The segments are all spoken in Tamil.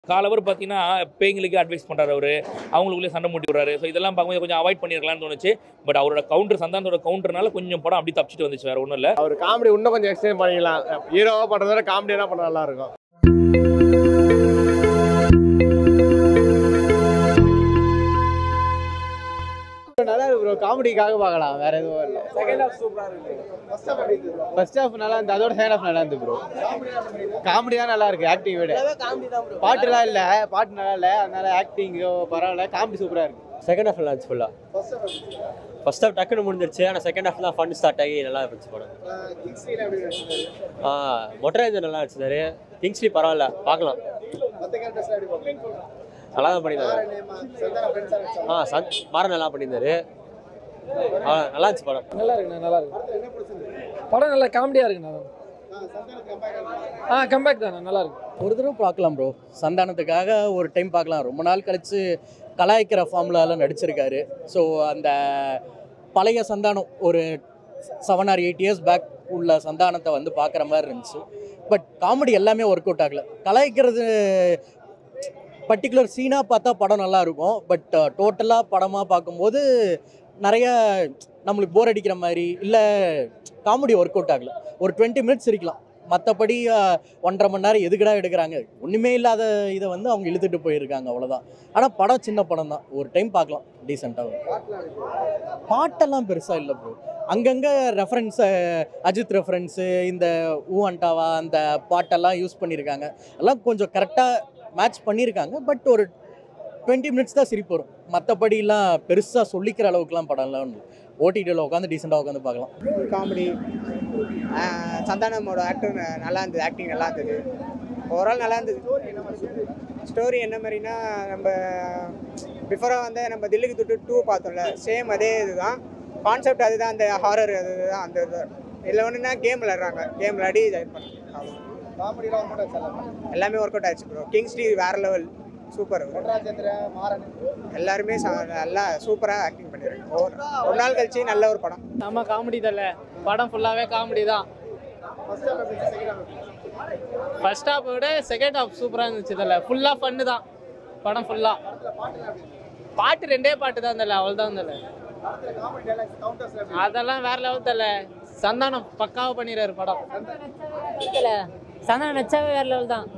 காலவர் பார்த்தீங்கன்னா பேய்களுக்கு அட்வைஸ் பண்ணுறாரு அவர் அவங்களுக்குள்ளே சண்டை மூட்டி விடுறாரு ஸோ இதெல்லாம் பார்க்கும்போது கொஞ்சம் அவாய்ட் பண்ணிருக்கலாம்னு தோணுச்சு பட் அவரோட கவுண்டர் சந்தானத்தோட கவுண்டர்னால கொஞ்சம் படம் அப்படி தப்பிச்சிட்டு வந்துச்சு வேற ஒன்றும் இல்லை அவர் காமெடி இன்னும் கொஞ்சம் எக்ஸ்டெண்ட் பண்ணிக்கலாம் ஹீரோவா பண்றத விட காமெடியா பண்ண நல்லா இருக்கும் நல்லா இருக்கு ப்ரோ காமெடிக்காக பார்க்கலாம் வேற எதுவும் இல்லை செகண்ட் ஹாஃப் சூப்பரா இருக்கு ஃபர்ஸ்ட் ஹாஃப் நல்லா இருந்து அதோட செகண்ட் ஹாஃப் நல்லா இருந்து ப்ரோ காமெடி தான் நல்லா இருக்கு ஆக்டிங் விட பாட்டுலாம் இல்ல பாட்டு நல்லா இல்ல அதனால ஆக்டிங் பரவாயில்ல காமெடி சூப்பரா இருக்கு செகண்ட் ஹாஃப் நல்லா இருந்துச்சு ஃபுல்லாக ஃபர்ஸ்ட் ஹாஃப் டக்குன்னு முடிஞ்சிருச்சு ஆனால் செகண்ட் ஹாஃப் தான் ஃபன் ஸ்டார்ட் ஆகி நல்லா இருந்துச்சு படம் ஆ மொட்டராஜன் நல்லா நடிச்சிருந்தாரு கிங்ஸ்லி பரவாயில்ல பார்க்கலாம் நல்லா தான் பண்ணியிருந்தாரு ஆ சந்த் மாறன் நல்லா பண்ணியிருந்தாரு ஆ நல்லா இருந்துச்சு படம் நல்லா இருக்குண்ணா நல்லா இருக்கு படம் நல்லா காமெடியாக இருக்குண்ணா ஆ கம்பேக் தானே நல்லா இருக்கு ஒரு தடவை பார்க்கலாம் ப்ரோ சந்தானத்துக்காக ஒரு டைம் பார்க்கலாம் ரொம்ப நாள் கழிச்சு கலாய்க்கிற ஃபார்முலாலாம் நடிச்சிருக்காரு ஸோ அந்த பழைய சந்தானம் ஒரு seven or eight years back உள்ள சந்தானத்தை வந்து பார்க்குற மாதிரி இருந்துச்சு பட் காமெடி எல்லாமே ஒர்க் அவுட் ஆகலை கலாய்க்கிறது பர்டிகுலர் சீனாக பார்த்தா படம் நல்லா இருக்கும் பட் டோட்டலாக படமாக பார்க்கும்போது நிறைய நம்மளுக்கு போர் அடிக்கிற மாதிரி இல்லை காமெடி ஒர்க் அவுட் ஆகலை ஒரு டுவெண்ட்டி மினிட்ஸ் இருக்கலாம் மற்றபடி ஒன்றரை மணி நேரம் எதுக்குடா எடுக்கிறாங்க ஒன்றுமே இல்லாத இதை வந்து அவங்க இழுத்துட்டு போயிருக்காங்க அவ்வளோதான் ஆனால் படம் சின்ன படம் தான் ஒரு டைம் பார்க்கலாம் டீசெண்டாக பாட்டெல்லாம் பெருசாக இல்லை ப்ரோ அங்கங்கே ரெஃபரன்ஸு அஜித் ரெஃபரன்ஸு இந்த ஊ அண்டாவா அந்த பாட்டெல்லாம் யூஸ் பண்ணியிருக்காங்க எல்லாம் கொஞ்சம் கரெக்டாக மேட்ச் பண்ணியிருக்காங்க பட் ஒரு டுவெண்ட்டி மினிட்ஸ் தான் சிரிப்பு வரும் மற்றபடிலாம் பெருசாக சொல்லிக்கிற அளவுக்குலாம் படம்லாம் ஒன்று ஓடிடியில் உட்காந்து டீசெண்டாக உட்காந்து பார்க்கலாம் காமெடி சந்தானமோட ஆக்டர் நல்லா இருந்தது ஆக்டிங் நல்லா இருந்தது ஓவரால் நல்லா இருந்தது ஸ்டோரி என்ன மாதிரினா நம்ம பிஃபோராக வந்து நம்ம தில்லிக்கு துட்டு டூ பார்த்தோம்ல சேம் அதே இதுதான் கான்செப்ட் அதுதான் அந்த ஹாரர் அதுதான் அந்த இது இதில் ஒன்றுனா கேம் விளாட்றாங்க கேம் விளையாடி ஜாயின் பண்ணாங்க எல்லாமே ஒர்க் அவுட் ஆயிடுச்சு ப்ரோ கிங்ஸ்லி வேற லெவல் சூப்பர் எல்லாருமே ச- நல்லா சூப்பராக ஆக்டிங் பண்ணியிருக்காங்க ஒரு ஒரு நாள் கழிச்சு நல்ல ஒரு படம் நம்ம காமெடி தல படம் ஃபுல்லாகவே காமெடி தான் ஃபர்ஸ்ட் ஹாஃப் விட செகண்ட் ஹாஃப் சூப்பராக இருந்துச்சு தல ஃபுல்லாக ஃபன்னு தான் படம் ஃபுல்லாக பாட்டு ரெண்டே பாட்டு தான் தல அவ்வளோதான் தல அதெல்லாம் வேற லெவல் தல சந்தானம் பக்காவாக பண்ணிடுறாரு படம் சந்தானம் நச்சாவே வேற லெவல் தான்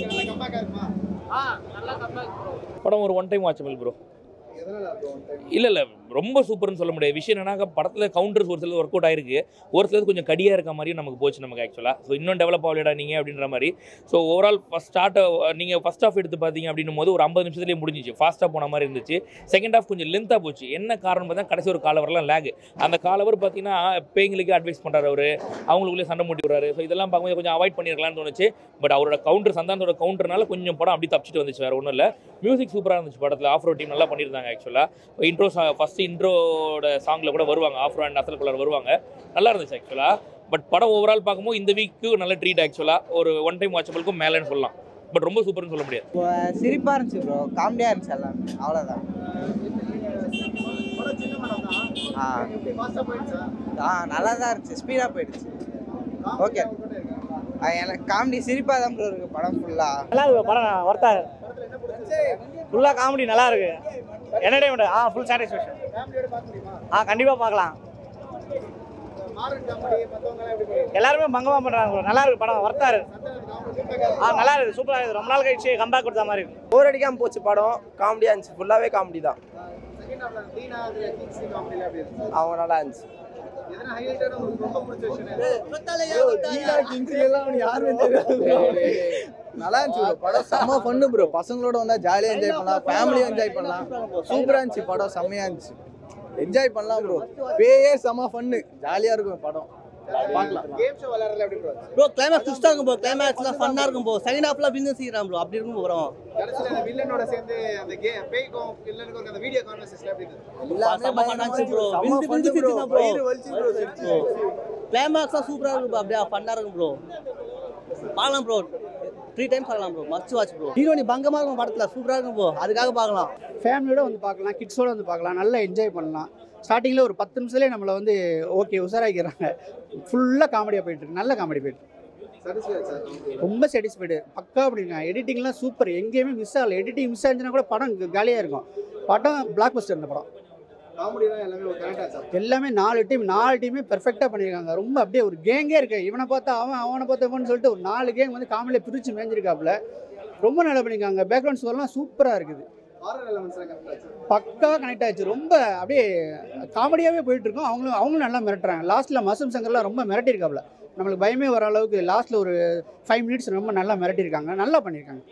ஆ நல்லா கம்பேக் படம் ஒரு ஒன் டைம் வாட்சபிள் ப்ரோ இல்லை இல்லை ரொம்ப சூப்பர்னு சொல்ல முடியாது விஷயம் என்னன்னா படத்தில் கவுண்டர்ஸ் ஒரு சிலது ஒர்க் அவுட் ஆயிருக்கு ஒரு சிலது கொஞ்சம் கடியாக இருக்க மாதிரியும் நமக்கு போச்சு நமக்கு ஆக்சுவலாக ஸோ இன்னும் டெவலப் ஆகலடா நீங்கள் அப்படின்ற மாதிரி ஸோ ஓவரால் ஃபஸ்ட் ஸ்டார்ட் நீங்கள் ஃபஸ்ட் ஆஃப் எடுத்து பார்த்தீங்க அப்படின்னும் போது ஒரு ஐம்பது நிமிஷத்துலேயே முடிஞ்சிச்சு ஃபாஸ்ட்டாக போன மாதிரி இருந்துச்சு செகண்ட் ஹாஃப் கொஞ்சம் லென்த்தாக போச்சு என்ன காரணம் பார்த்தா கடைசி ஒரு காலவரெலாம் லேக் அந்த காலவர் பார்த்தீங்கன்னா பேய்களுக்கு அட்வைஸ் பண்ணுறாரு அவர் அவங்களுக்குள்ளே சண்டை மூட்டி விடுறாரு ஸோ இதெல்லாம் பார்க்கும்போது கொஞ்சம் அவாய்ட் பண்ணிருக்கலாம்னு தோணுச்சு பட் அவரோட கவுண்டர் சந்தானத்தோட கவுண்டர்னால கொஞ்சம் படம் அப்படி தப்பிச்சிட்டு வந்துச்சு வேறு ஒன்றும் இல்லை மியூசிக் சூப்பராக இருந்துச்சு படத்தில் ஆஃப்ரோ டீம் நல்லா பண்ணியிருந்தாங்க ஆக்சுவலாக இன்ட்ரோ ஃபஸ்ட் இன்ட்ரோட சாங்கில் கூட வருவாங்க ஆஃப்ரோ அண்ட் அசல் கலர் வருவாங்க நல்லா இருந்துச்சு ஆக்சுவலாக பட் படம் ஓவரால் பார்க்கும்போது இந்த வீக்கு நல்ல ட்ரீட் ஆக்சுவலாக ஒரு ஒன் டைம் வாட்சபிளுக்கும் மேலேன்னு சொல்லலாம் பட் ரொம்ப சூப்பர்னு சொல்ல முடியாது சிரிப்பாக இருந்துச்சு ப்ரோ காமெடியாக இருந்துச்சு எல்லாமே அவ்வளோதான் ஆ ஆ நல்லா தான் இருந்துச்சு ஸ்பீடாக போயிடுச்சு ஓகே எனக்கு காமெடி சிரிப்பாக தான் ப்ரோ இருக்குது படம் ஃபுல்லாக நல்லா இருக்கு படம் ஒர்த்தா ஃபுல்லாக காமெடி நல்லா இருக்கு என்டர்டைன்மெண்ட் ஆ ஃபுல் சாட்டிஸ்ஃபேக்ஷன் ஆ கண்டிப்பாக பார்க்கலாம் எல்லாருமே பங்கமா பண்றாங்க bro. நல்லா இருக்கு படம் ஒர்த்தா இருக்கு ஆ நல்லா இருக்கு சூப்பரா இருக்கு ரொம்ப நாள் கழிச்சு கம்பேக் கொடுத்த மாதிரி இருக்கு போர் அடிக்காம போச்சு படம் காமெடியாக இருந்துச்சு ஃபுல்லாகவே காமெடி தான் அவங்க நல்லா இருந்துச்சு நல்லா இருந்துச்சு ப்ரோ படம் செம்ம ஃபன்னு ப்ரோ பசங்களோட வந்தா ஜாலியாக என்ஜாய் பண்ணலாம் ஃபேமிலியும் என்ஜாய் பண்ணலாம் சூப்பராக இருந்துச்சு படம் செம்மையாக இருந்துச்சு என்ஜாய் பண்ணலாம் ப்ரோ பேயே செம்ம ஃபன்னு ஜாலியாக இருக்கும் படம் பார்க்கலாம் ப்ரோ கிளைமேக்ஸ் ட்விஸ்டா இருக்கும் ப்ரோ கிளைமேக்ஸ்லாம் ஃபன்னா இருக்கும் ப்ரோ செகண்ட் ஹாஃப்ல பிசினஸ் செய்யறான் ப்ரோ அப்படி இருக்கும் ப்ரோ எல்லாமே பண்ணாச்சு ப்ரோ செம்ம விந்து fun விந்து bro. சிரிச்சுதான் ப்ரோ வயிறு வலிச்சு bro சிரிச்சு. கிளைமேக்ஸ்லாம் சூப்பரா இருக்கும் bro. அப்படியே ஃபன்னா இருக்கும் ப்ரோ பார்க்கலாம் ப்ரோ த்ரீ டைம்ஸ் பார்க்கலாம் ப்ரோ மஸ்ட் வாட்ச் ப்ரோ ஹீரோனி பங்கமா இருக்கும் படத்துல சூப்பரா இருக்கும் ப்ரோ அதுக்காக பார்க்கலாம் ஃபேமிலியோட வந்து பார்க்கலாம் கிட்ஸோட வந்து பார்க்கலாம் நல்லா என்ஜாய் பண்ணலாம் ஸ்டார்டிங்கில் ஒரு பத்து நிமிஷத்துலேயே நம்மளை வந்து ஓகே உஷாராக்கிறாங்க ஃபுல்லாக காமெடியாக போயிட்டு இருக்கு நல்ல காமெடி போயிட்டு இருக்கு ரொம்ப சாட்டிஸ்ஃபைடு பக்கா அப்படிங்க எடிட்டிங்லாம் சூப்பர் எங்கேயுமே மிஸ் ஆகல எடிட்டிங் மிஸ் ஆச்சுன்னா கூட படம் காலியாக இருக்கும் படம் பிளாக் பஸ்டர் இந்த படம் எல்லாமே நாலு டீம் நாலு டீமே பெர்ஃபெக்டாக பண்ணியிருக்காங்க ரொம்ப அப்படியே ஒரு கேங்கே இருக்கு இவனை பார்த்தா அவன் அவனை பார்த்தா இவன் சொல்லிட்டு ஒரு நாலு கேங் வந்து காமெடியில் பிரித்து மேய்ஞ்சிருக்காப்புல ரொம்ப நல்லா பண்ணியிருக்காங்க பேக்ரவுண்ட் ஸ்கோர்லாம் சூப்பராக இருக்குது பக்கா கனெக்ட் ஆயிடுச்சு ரொம்ப அப்படியே காமெடியாகவே போயிட்டு இருக்கோம் அவங்களும் அவங்களும் நல்லா மிரட்டுறாங்க லாஸ்ட்டில் மசம் சங்கர்லாம் ரொம்ப மிரட்டியிருக்காப்புல நம்மளுக்கு பயமே வர அளவுக்கு லாஸ்ட்டில் ஒரு ஃபைவ் மினிட்ஸ் ரொம்ப நல்லா மிரட்டியிருக்காங்க நல்லா பண்ணியிருக்காங்க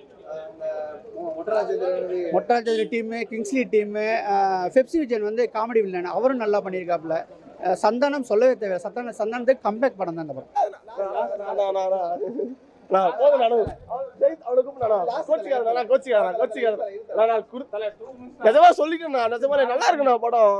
Mottaraj team Kingsley team Pepsi Vijayan வந்து காமெடி வில்லன் அவரும் நல்லா பண்ணியிருக்காப்புல அஹ் சந்தானம் சொல்லவே தேவை சந்தானம் சந்தானத்துக்கு கம்பேக் படம் தான் இந்த படம் நான் போதும் நானும் அவனை கூப்பிடா கோச்சிக்காத நான் கோச்சிக்காத கோச்சிக்காத நான் நான் குடு நிஜமா சொல்லிக்கணும் நிஜமா நல்லா இருக்குண்ணா படம்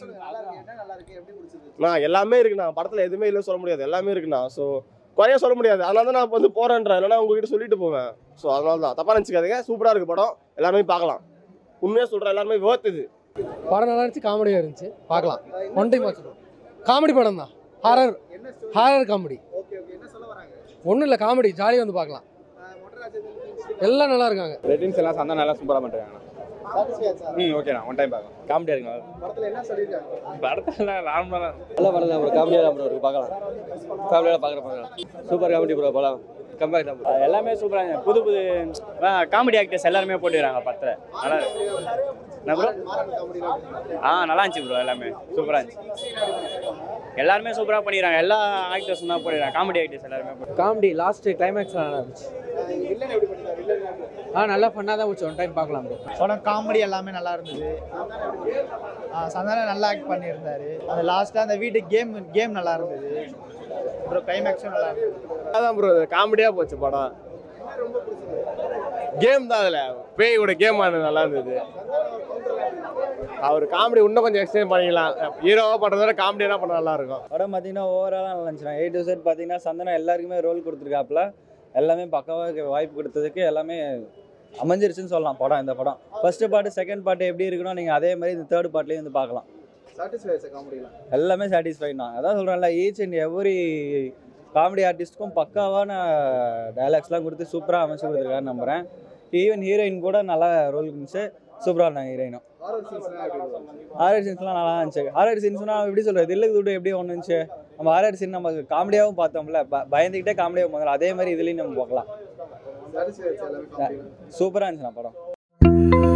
நான் எல்லாமே இருக்குண்ணா படத்துல எதுவுமே இல்லை சொல்ல முடியாது எல்லாமே இருக்குண்ணா ஸோ குறைய சொல்ல முடியாது அதனால தான் நான் வந்து போறேன்றேன் இல்லைன்னா உங்ககிட்ட சொல்லிட்டு போவேன் ஸோ அதனால தான் தப்பா நினச்சிக்காதீங்க சூப்பரா இருக்கு படம் எல்லாருமே பார்க்கலாம் உண்மையா சொல்றேன் எல்லாருமே வேர்த்துது படம் நல்லா இருந்துச்சு காமெடியாக இருந்துச்சு பார்க்கலாம் ஒன் டைம் வாட்ச் காமெடி படம் தான் ஹாரர் ஹாரர் காமெடி ஒன்றும் இல்லை காமெடி ஜாலியாக வந்து பார்க்கலாம் எல்லாம் நல்லா இருக்காங்க ரேட்டிங்ஸ் எல்லாம் சந்தா நல்லா சூப்பராக பண்ணுறாங்க ம் ஓகேண்ணா ஒன் டைம் பார்க்கலாம் காமெடியாக இருக்குங்களா படத்தில் நார்மலாக நல்ல படம் தான் ப்ரோ காமெடியாக தான் ப்ரோ இருக்கு பார்க்கலாம் ஃபேமிலியோட பார்க்குற பார்க்கலாம் சூப்பர் காமெடி ப்ரோ படம் கம்பேக் தான் bro. எல்லாமே சூப்பராக இருந்துச்சு புது புது காமெடி ஆக்டர்ஸ் எல்லாருமே போட்டுக்கிறாங்க படத்தில் நல்லா இருக்கு என்ன ப்ரோ ஆ நல்லா இருந்துச்சு ப்ரோ எல்லாமே சூப்பராக இருந்துச்சு எல்லாருமே சூப்பராக பண்ணிக்கிறாங்க எல்லா ஆக்டர்ஸும் தான் போட்டுக்கிறாங்க காமெடி ஆக்டர்ஸ் எல்லாருமே போட்டு காமெடி லாஸ்ட் கிளைமேக்ஸ் நல்லா இருந்துச்சு ஆ நல்லா ஃபன்னாக தான் போச்சு ஒன் டைம் பார்க்கலாம் ப்ரோ படம் காமெடி எல்லாமே நல்லா இருந்தது சந்தானம் நல்லா ஆக்ட் பண்ணியிருந்தாரு அந்த லாஸ்ட்டாக அந்த வீட்டு கேம் கேம் நல்லா இருந்தது அப்புறம் கிளைமேக்ஸும் நல்லா இருந்தது அதான் ப்ரோ காமெடியா போச்சு படம் கேம் தான் அதுல பேயோட கேம் ஆனது நல்லா இருந்தது அவர் காமெடி இன்னும் கொஞ்சம் எக்ஸ்டெண்ட் பண்ணிக்கலாம் ஹீரோவா பண்றத விட காமெடியா பண்ண நல்லா இருக்கும் படம் பார்த்தீங்கன்னா ஓவராலாக நல்லா இருந்துச்சுண்ணா ஏ டு செட் பார்த்தீங்கன்னா சந்தனம் எல்லாருக்குமே ரோல் கொடுத்துருக்காப்புல எல்லாமே பக்காவாக வாய்ப்பு கொடுத்ததுக்கு எல்லாமே அமைஞ்சிருச்சுன்னு சொல்லலாம் படம் இந்த படம் ஃபர்ஸ்ட் பார்ட்டு செகண்ட் பார்ட் எப்படி இருக்குன்னா நீங்கள் அதே மாதிரி இந்த தேர்ட் பார்ட்லேயும் வந்து பார்க்கலாம் எல்லாமே சாட்டிஸ்ஃபைட் தான் அதான் சொல்கிறேன்ல ஈச் அண்ட் எவ்ரி காமெடி ஆர்டிஸ்ட்டுக்கும் பக்காவான டைலாக்ஸ்லாம் கொடுத்து சூப்பராக அமைச்சு கொடுத்துருக்காருன்னு நம்புகிறேன் ஈவன் ஹீரோயின் கூட நல்லா ரோல் இருந்துச்சு சூப்பராக இருந்தாங்க ஹீரோயினும் ஹாரர் சீன்ஸ்லாம் நல்லா இருந்துச்சு ஹாரர் சீன்ஸ்னால் எப்படி சொல்கிறது தில்லுக்கு துட்டு எப்படி ஒன்று இருந்துச்சு நம்ம ஹாரர் சீன் நம்ம காமெடியாகவும் பார்த்தோம்ல ப பயந்துக்கிட்டே காமெடியாக முதல்ல அதே மாதிரி இதுலேயும் நம்ம பார்க்கலாம் சூப்பராக இருந்துச்சுண்ணா படம்